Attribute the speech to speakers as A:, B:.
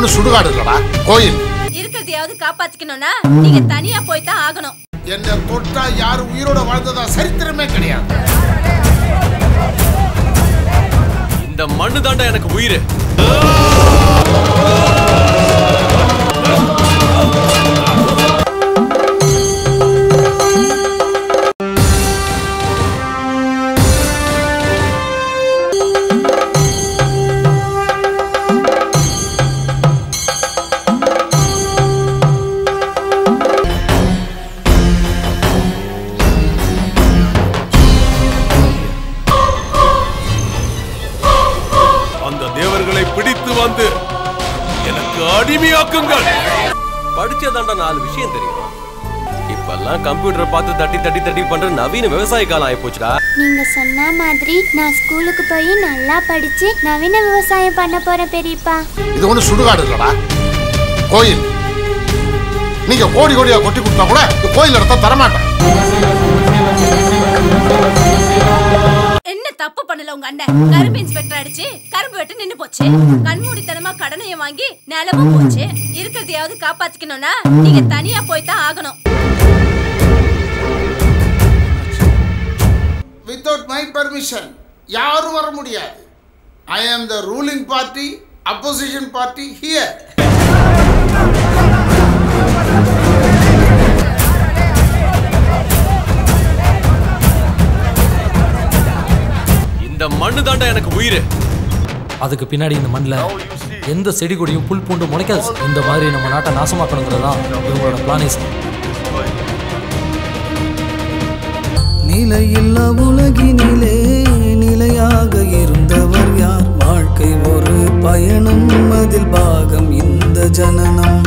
A: ஒண்ணு சுடுகாடு இல்லடா கோயில்
B: இருக்கிறதையாவது காப்பாத்திக்கணும்னா நீங்க தனியா போய் தான் ஆகணும்
A: என்ன தொட்டா யாரு உயிரோட வாழ்ந்ததா சரித்திரமே கிடையாது
C: இந்த மண்ணு தாண்டா எனக்கு உயிர் அந்த தேவர்களை பிடித்து வந்து எனக்கு அடிமையாக்குங்கள் படிச்சதாண்டா நாலு விஷயம் தெரியும் இப்பெல்லாம் கம்ப்யூட்டரை பார்த்து தட்டி தட்டி தட்டி பண்ற நவீன விவசாய காலம் ஆகி போச்சுடா
D: நீங்க சொன்ன மாதிரி நான் ஸ்கூலுக்கு போய் நல்லா படிச்சு நவீன விவசாயம் பண்ண போறேன் பெரியப்பா
A: இது ஒண்ணு சுடுகாடு இல்லடா கோயில் நீங்க கோடி கோடியா கொட்டி கொடுத்தா கூட இந்த கோயில் இடத்த தரமாட்டேன்
B: என்ன தப்பு பண்ணல உங்க அண்ணன் கரும்பு இன்ஸ்பெக்டர் அடிச்சு கரும்பு வெட்டு நின்னு போச்சு கண்மூடித்தனமா கடனையும் வாங்கி நிலமும் போச்சு இருக்கிறதையாவது காப்பாத்திக்கணும்னா நீங்க தனியா போய் தான் ஆகணும்
A: வித்தவுட் மை பர்மிஷன் யாரும் வர முடியாது I am the ruling party opposition party here
C: இந்த மண்ணு தாண்டா எனக்கு உயிர்
E: அதுக்கு பின்னாடி இந்த மண்ணில் எந்த செடி கொடியும் புல் பூண்டு முளைக்காது இந்த மாதிரி நம்ம நாட்டை நாசமாக்கணுங்கிறது தான் இவங்களோட பிளானிஸ்
F: நிலையில்லா உலகினிலே நிலையாக இருந்தவர் யார் வாழ்க்கை ஒரு பயணம் அதில் பாகம் இந்த ஜனனம்